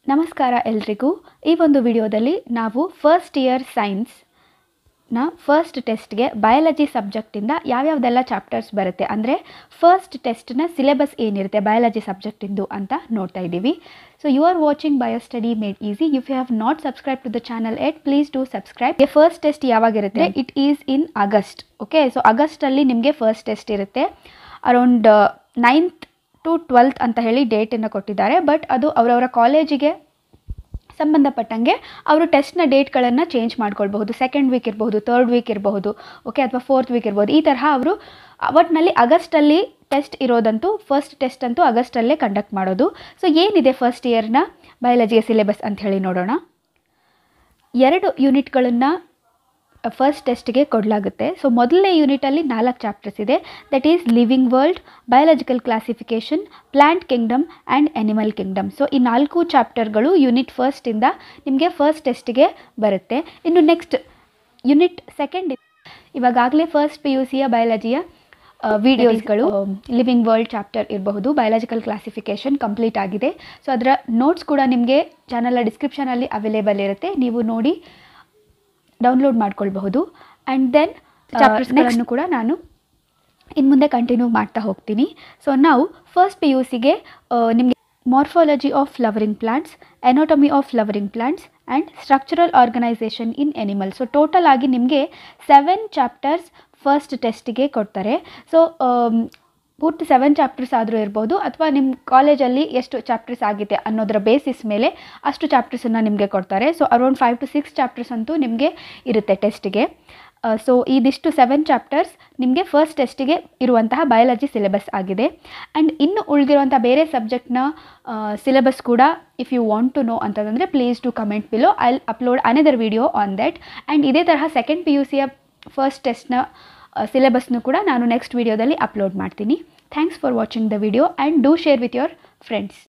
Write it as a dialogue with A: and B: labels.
A: ನಮಸ್ಕಾರ ಎಲ್ರಿಗೂ ಈ ಒಂದು ವಿಡಿಯೋದಲ್ಲಿ ನಾವು ಫಸ್ಟ್ ಇಯರ್ ಸೈನ್ಸ್ನ ಫಸ್ಟ್ ಟೆಸ್ಟ್ಗೆ ಬಯಾಲಜಿ ಸಬ್ಜೆಕ್ಟಿಂದ ಯಾವ್ಯಾವ್ದೆಲ್ಲ ಚಾಪ್ಟರ್ಸ್ ಬರುತ್ತೆ ಅಂದರೆ ಫಸ್ಟ್ ಟೆಸ್ಟ್ನ ಸಿಲೆಬಸ್ ಏನಿರುತ್ತೆ ಬಯಾಲಜಿ ಸಬ್ಜೆಕ್ಟಿಂದು ಅಂತ ನೋಡ್ತಾ ಇದ್ದೀವಿ so you are watching bio study made easy if you have not subscribe to the channel yet please do subscribe first test ಯಾವಾಗಿರುತ್ತೆ it is in August okay so ಆಗಸ್ಟಲ್ಲಿ ನಿಮಗೆ first test ಇರುತ್ತೆ around ninth to twelfth ಅಂತ ಹೇಳಿ ಡೇಟನ್ನು ಕೊಟ್ಟಿದ್ದಾರೆ but ಅದು ಅವರವರ ಕಾಲೇಜಿಗೆ ಸಂಬಂಧಪಟ್ಟಂಗೆ ಅವರು ಟೆಸ್ಟ್ನ ಡೇಟ್ಗಳನ್ನು ಚೇಂಜ್ ಮಾಡ್ಕೊಳ್ಬಹುದು ಸೆಕೆಂಡ್ ವೀಕ್ ಇರಬಹುದು ತರ್ಡ್ ವೀಕ್ ಇರಬಹುದು ಓಕೆ ಅಥವಾ ಫೋರ್ತ್ ವೀಕ್ ಇರ್ಬೋದು ಈ ತರಹ ಅವರು ಒಟ್ಟಿನಲ್ಲಿ ಆಗಸ್ಟಲ್ಲಿ ಟೆಸ್ಟ್ ಇರೋದಂತೂ ಫಸ್ಟ್ ಟೆಸ್ಟ್ ಅಂತೂ ಆಗಸ್ಟಲ್ಲೇ ಕಂಡಕ್ಟ್ ಮಾಡೋದು ಸೊ ಏನಿದೆ ಫಸ್ಟ್ ಇಯರ್ನ ಬಯಾಲಜಿಯ ಸಿಲೆಬಸ್ ಅಂತ ಹೇಳಿ ನೋಡೋಣ ಎರಡು ಯೂನಿಟ್ಗಳನ್ನು ಫಸ್ಟ್ ಟೆಸ್ಟ್ಗೆ ಕೊಡಲಾಗುತ್ತೆ ಸೊ ಮೊದಲನೇ ಯೂನಿಟಲ್ಲಿ ನಾಲ್ಕು ಚಾಪ್ಟರ್ಸ್ ಇದೆ that is living world biological classification plant kingdom and animal kingdom so ಈ ನಾಲ್ಕು ಚಾಪ್ಟರ್ಗಳು ಯೂನಿಟ್ ಫಸ್ಟಿಂದ ನಿಮಗೆ ಫಸ್ಟ್ ಟೆಸ್ಟ್ಗೆ ಬರುತ್ತೆ ಇನ್ನು ನೆಕ್ಸ್ಟ್ ಯೂನಿಟ್ ಸೆಕೆಂಡ್ ಇವಾಗಲೇ ಫಸ್ಟ್ ಪಿ ಯು ಸಿಯ ಬಯಾಲಜಿಯ ವಿಡಿಯೋಸ್ಗಳು ಲಿವಿಂಗ್ ವರ್ಲ್ಡ್ ಚಾಪ್ಟರ್ ಇರಬಹುದು ಬಯಾಲಜಿಕಲ್ ಕ್ಲಾಸಿಫಿಕೇಷನ್ ಕಂಪ್ಲೀಟ್ ಆಗಿದೆ ಸೊ ಅದರ ನೋಟ್ಸ್ ಕೂಡ ನಿಮಗೆ ಚಾನಲ್ನ ಡಿಸ್ಕ್ರಿಪ್ಷನಲ್ಲಿ ಅವೈಲೇಬಲ್ ಇರುತ್ತೆ ನೀವು ನೋಡಿ ಡೌನ್ಲೋಡ್ ಮಾಡ್ಕೊಳ್ಬಹುದು ಆ್ಯಂಡ್ ದೆನ್ ಚಾಪ್ಟರ್ಸ್ಗಳನ್ನು ಕೂಡ ನಾನು ಇನ್ನು ಮುಂದೆ ಕಂಟಿನ್ಯೂ ಮಾಡ್ತಾ ಹೋಗ್ತೀನಿ ಸೊ ನಾವು ಫಸ್ಟ್ ಪಿ ಯು ಸಿಗೆ ನಿಮಗೆ morphology of flowering plants anatomy of flowering plants and structural organisation in animal so total ಆಗಿ ನಿಮಗೆ ಸೆವೆನ್ ಚಾಪ್ಟರ್ಸ್ ಫಸ್ಟ್ ಟೆಸ್ಟಿಗೆ ಕೊಡ್ತಾರೆ ಸೊ ಪೂರ್ತಿ ಸೆವೆನ್ ಚಾಪ್ಟರ್ಸ್ ಆದರೂ ಇರ್ಬೋದು ಅಥವಾ ನಿಮ್ಮ ಕಾಲೇಜಲ್ಲಿ ಎಷ್ಟು ಚಾಪ್ಟರ್ಸ್ ಆಗಿದೆ ಅನ್ನೋದರ ಬೇಸಿಸ್ ಮೇಲೆ ಅಷ್ಟು ಚಾಪ್ಟರ್ಸನ್ನು ನಿಮಗೆ ಕೊಡ್ತಾರೆ so around five to six chapters ಅಂತೂ ನಿಮಗೆ ಇರುತ್ತೆ ಟೆಸ್ಟಿಗೆ ಸೊ ಇದಿಷ್ಟು ಸೆವೆನ್ ಚಾಪ್ಟರ್ಸ್ ನಿಮಗೆ ಫಸ್ಟ್ ಟೆಸ್ಟಿಗೆ ಇರುವಂತಹ ಬಯಾಲಜಿ ಸಿಲೆಬಸ್ ಆಗಿದೆ ಆ್ಯಂಡ್ ಇನ್ನು ಉಳಿದಿರುವಂಥ ಬೇರೆ ಸಬ್ಜೆಕ್ಟ್ನ ಸಿಲೆಬಸ್ ಕೂಡ if you want to know ಅಂತಂದರೆ please to comment below I upload another video on that and ಇದೇ ತರಹ ಸೆಕೆಂಡ್ ಪಿ ಯು ಸಿಯ ಫಸ್ಟ್ ಟೆಸ್ಟ್ನ ಸಿಲೆಬಸ್ನು ಕೂಡ ನಾನು ನೆಕ್ಸ್ಟ್ ವಿಡಿಯೋದಲ್ಲಿ ಅಪ್ಲೋಡ್ ಮಾಡ್ತೀನಿ thanks for watching the video and do share with your friends